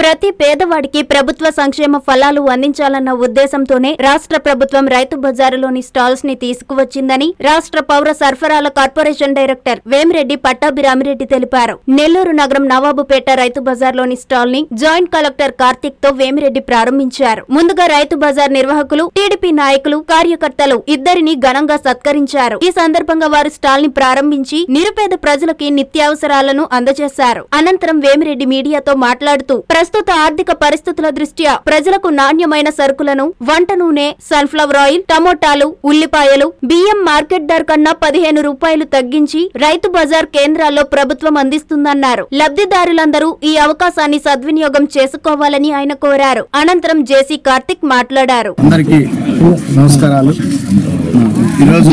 ప్రతి పేదవాడికి ప్రభుత్వ సంక్షేమ ఫలాలు అందించాలన్న ఉద్దేశంతోనే రాష్ట్ర ప్రభుత్వం రైతు బజారులోని స్టాల్స్ ని తీసుకువచ్చిందని రాష్ట్ర పౌర సరఫరాల కార్పొరేషన్ డైరెక్టర్ వేమిరెడ్డి పట్టాభిరామిరెడ్డి తెలిపారు నెల్లూరు నగరం నవాబుపేట రైతు బజార్లోని స్టాల్ ని జాయింట్ కలెక్టర్ కార్తిక్ తో వేమిరెడ్డి ప్రారంభించారు ముందుగా రైతు బజార్ నిర్వాహకులు టీడీపీ నాయకులు కార్యకర్తలు ఇద్దరిని ఘనంగా సత్కరించారు ఈ సందర్భంగా వారు స్టాల్ ని ప్రారంభించి నిరుపేద ప్రజలకి నిత్యావసరాలను అందజేశారు అనంతరం వేమిరెడ్డి మీడియాతో మాట్లాడుతూ ప్రస్తుత ఆర్థిక పరిస్థితుల దృష్ట్యా ప్రజలకు నాణ్యమైన సరుకులను వంట నూనె సన్ఫ్లవర్ ఆయిల్ టమోటాలు ఉల్లిపాయలు బియ్యం మార్కెట్ ధర కన్నా పదిహేను రూపాయలు తగ్గించి రైతు బజార్ కేంద్రాల్లో ప్రభుత్వం అందిస్తుందన్నారు లబ్ధిదారులందరూ ఈ అవకాశాన్ని సద్వినియోగం చేసుకోవాలని ఆయన కోరారు అనంతరం జేసీ కార్తిక్ మాట్లాడారు అందరికీ నమస్కారాలు ఈరోజు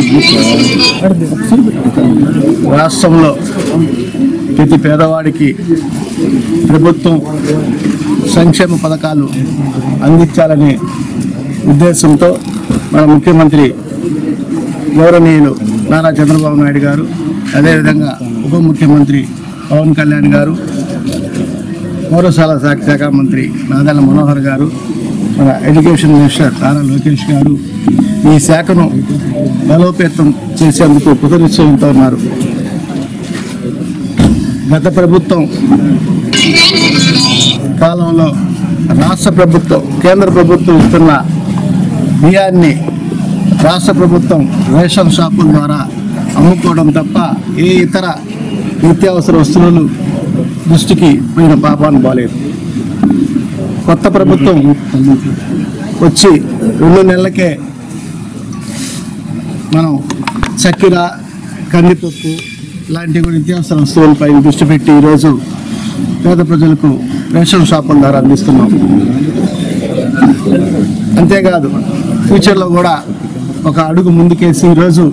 రాష్ట్రంలో ప్రతి పేదవాడికి ప్రభుత్వం సంక్షేమ పథకాలు అందించాలనే ఉద్దేశంతో మన ముఖ్యమంత్రి గౌరవనీయులు నారా చంద్రబాబు నాయుడు గారు అదేవిధంగా ఉప ముఖ్యమంత్రి పవన్ కళ్యాణ్ గారు పౌరశాల శాఖ శాఖ మంత్రి నాదెళ్ల మనోహర్ గారు మన ఎడ్యుకేషన్ మినిస్టర్ నారా లోకేష్ గారు ఈ శాఖను బలోపేతం చేసేందుకు కృతనిశ్చయంతో ఉన్నారు గత ప్రభుత్వం కాలంలో రాష్ట్ర ప్రభుత్వం కేంద్ర ప్రభుత్వం ఇస్తున్న బియ్యాన్ని రాష్ట్ర ప్రభుత్వం రేషన్ షాపుల ద్వారా అమ్ముకోవడం తప్ప ఏ ఇతర నిత్యావసర వస్తువులు దృష్టికి పోయిన పాపాన్ని బాలేదు కొత్త ప్రభుత్వం వచ్చి రెండు నెలలకే మనం చక్కెర కందిపప్పు ఇలాంటి కూడా నిత్యావసర వస్తువులపై దృష్టి పెట్టి ఈరోజు పేద ప్రజలకు రేషన్ షాపుల ద్వారా అందిస్తున్నాం అంతేకాదు ఫ్యూచర్లో కూడా ఒక అడుగు ముందుకేసి ఈరోజు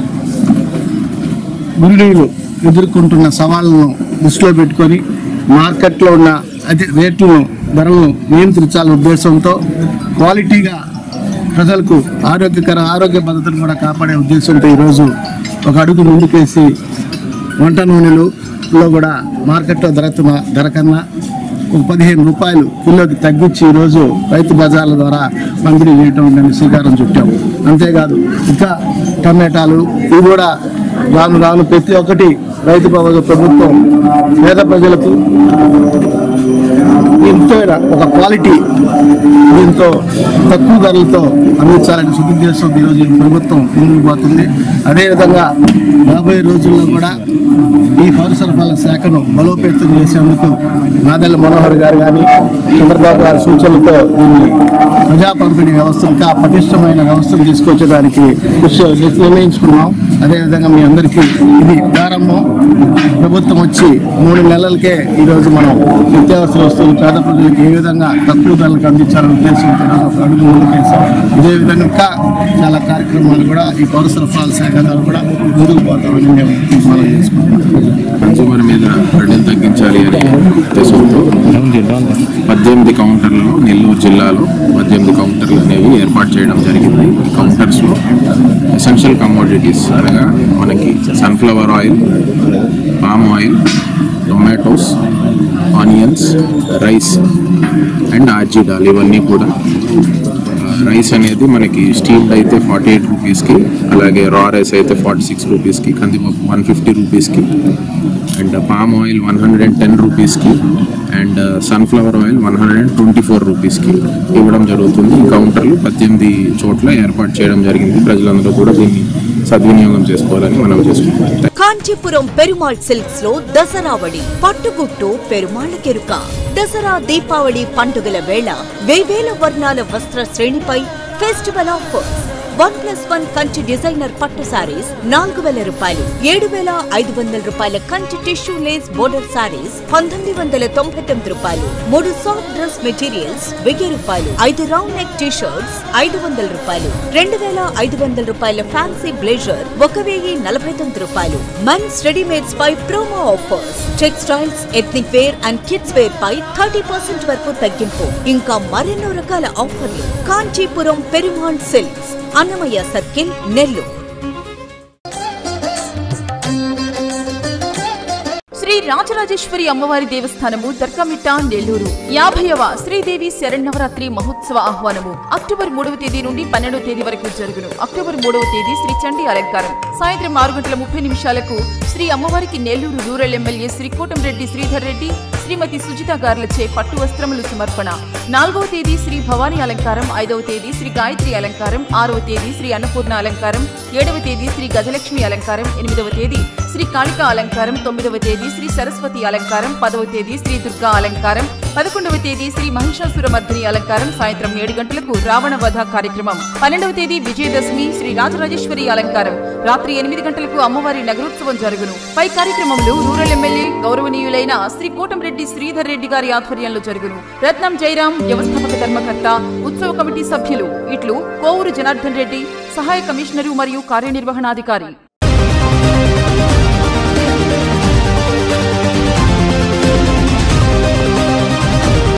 గృహిణీలు ఎదుర్కొంటున్న సవాళ్ళను దృష్టిలో పెట్టుకొని మార్కెట్లో ఉన్న అతి రేట్లను ధరలను నియంత్రించాలనే ఉద్దేశంతో క్వాలిటీగా ప్రజలకు ఆరోగ్యకర ఆరోగ్య భద్రతను కూడా కాపాడే ఉద్దేశంతో ఈరోజు ఒక అడుగు ముందుకేసి వంట నూనెలులో కూడా మార్కెట్లో ధరతున్న ధర కన్నా ఒక పదిహేను రూపాయలు కిలోకి తగ్గించి ఈరోజు రైతు బజార్ల ద్వారా పంపిణీ చేయటం దాన్ని శ్రీకారం చుట్టాం అంతేకాదు ఇంకా టమాటాలు ఇవి కూడా రాను రాను ప్రతి ఒక్కటి రైతు భవన ప్రభుత్వం పేద ప్రజలకు ఎంతో ఒక క్వాలిటీ దీంతో తక్కువ ధరలతో అందించాలని సుదుద్దేశం ఈరోజు ఈ ప్రభుత్వం ముందుకు పోతుంది అదేవిధంగా రాబోయే రోజుల్లో కూడా ఈ పౌర సరఫరాల శాఖను బలోపేతం చేసేందుకు నాదెళ్ల మనోహర్ గారు కానీ చంద్రబాబు గారి సూచనలతో దీన్ని ప్రజా పంపిణీ వ్యవస్థ ఇంకా పటిష్టమైన వ్యవస్థను తీసుకొచ్చేదానికి కృషి నిర్ణయించుకున్నాం అదేవిధంగా మీ అందరికీ ఇది ప్రారంభం ప్రభుత్వం వచ్చి మూడు నెలలకే ఈరోజు మనం నిత్యావసర వస్తువులు పేద ప్రజలకు ఏ విధంగా తక్కువ ధరలకు అందించాలనే ఉద్దేశంతో ఈరోజు ఒక అడుగు ముందుకేసాం ఇదే విధంగా ఇంకా చాలా కార్యక్రమాలు కూడా ఈ పౌర సరఫరాల శాఖ ద్వారా కూడా ముందుకు పోతామని మేము మనం చేసుకుంటాం కన్సూమర్ మీద బర్డెన్ తగ్గించాలి అనే ఉద్దేశంతో పద్దెనిమిది కౌంటర్లలో నెల్లూరు జిల్లాలో పద్దెనిమిది కౌంటర్లు అనేవి ఏర్పాటు చేయడం జరిగింది ఈ కౌంటర్స్లో ఎసెన్షియల్ కమోడిటీస్ అనగా మనకి sunflower oil palm oil tomatoes onions rice and ఆర్జిడాల్ ఇవన్నీ కూడా రైస్ అనేది మనకి స్టీమ్డ్ అయితే ఫార్టీ ఎయిట్ రూపీస్కి అలాగే రా రైస్ అయితే ఫార్టీ సిక్స్ రూపీస్కి కందిపప్పు వన్ ఫిఫ్టీ రూపీస్కి and palm oil one hundred and ten రూపీస్కి and sunflower oil one hundred and twenty four రూపీస్కి ఇవ్వడం జరుగుతుంది ఈ కౌంటర్లు పద్దెనిమిది చోట్ల ఏర్పాటు చేయడం జరిగింది ప్రజలందరూ కూడా దీన్ని సద్వినియోగం చేసుకోవాలని మనం చేసుకుంటాం కాంచీపురం పెరుమాళ్ సిల్క్స్ లో దసరావళి పట్టుగుట్టు పెరుమాళ్ కెరుక దసరా దీపావళి పండుగల వేళ వేవేల వర్ణాల వస్త్ర శ్రేణిపై festival offers one plus one Kanchi designer పట్టు సారీస్ నాలుగు వేల రూపాయలు ఏడు వేల ఐదు వందల రూపాయల Kanchi tissue lace border saris పంతొమ్మిది వందల తొంభై తొమ్మిది రూపాయలు మూడు సాఫ్ట్ డ్రెస్ మెటీరియల్స్ వెయ్యి రూపాయలు ఐదు రౌండ్ నెక్ టీ షర్ట్స్ ఐదు వందల రూపాయలు రెండు వేల ఐదు వందల రూపాయల ఫ్యాన్సీ బ్లేజర్ ఒక వెయ్యి నలభై తొమ్మిది రూపాయలు మెన్స్ రెడీమేడ్స్ పై promo offers textiles ethnic wear and kids wear పై థర్టీ పర్సెంట్ వరకు తగ్గింపు ఇంకా మరెన్నో రకాల ఆఫర్లు కాంచీపురం పెరుమాళ్ సిల్క్స్ అన్నమయ్య సర్కిల్ నెల్లూరు శ్రీ రాజరాజేశ్వరి అమ్మవారి దేవస్థానము దర్గమిట్ట నెల్లూరు యాభైవ శ్రీదేవి శరణవరాత్రి మహోత్సవ ఆహ్వానము అక్టోబర్ మూడవ తేదీ నుండి పన్నెండవ తేదీ వరకు జరుగును అక్టోబర్ మూడవ తేదీ శ్రీ చండీ అలంకారం సాయంత్రం ఆరు గంటల ముప్పై నిమిషాలకు శ్రీ అమ్మవారికి నెల్లూరు రూరల్ ఎమ్మెల్యే శ్రీ కోటంరెడ్డి శ్రీధర్ రెడ్డి శ్రీమతి సుజిత గార్లచే పట్టు వస్త్రములు సమర్పణ నాలుగవ తేదీ శ్రీ భవానీ అలంకారం ఐదవ తేదీ శ్రీ గాయత్రి అలంకారం ఆరవ తేదీ శ్రీ అన్నపూర్ణ అలంకారం ఏడవ తేదీ శ్రీ గజలక్ష్మి అలంకారం ఎనిమిదవ తేదీ శ్రీ కాళికా అలంకారం తొమ్మిదవ తేదీ శ్రీ సరస్వతి అలంకారం పదవ తేదీ శ్రీ దుర్గా అలంకారం పదకొండవ తేదీ శ్రీ మహిషాసురమర్దిని అలంకారం సాయంత్రం ఏడు గంటలకు రావణ వధ కార్యక్రమం పన్నెండవ తేదీ విజయదశమి శ్రీ రాజరాజేశ్వరి అలంకారం రాత్రి ఎనిమిది గంటలకు అమ్మవారి నగరోత్సవం జరుగును పై కార్యక్రమంలో రూరల్ ఎమ్మెల్యే గౌరవనీయులైన శ్రీ కోటంరెడ్డి శ్రీధర్ రెడ్డి గారి ఆధ్వర్యంలో జరుగును రత్నం జయరాం వ్యవస్థాపక ధర్మకర్త ఉత్సవ కమిటీ సభ్యులు ఇట్లు కోవూరు జనార్దన్ రెడ్డి సహాయ కమిషనరు మరియు కార్యనిర్వహణాధికారి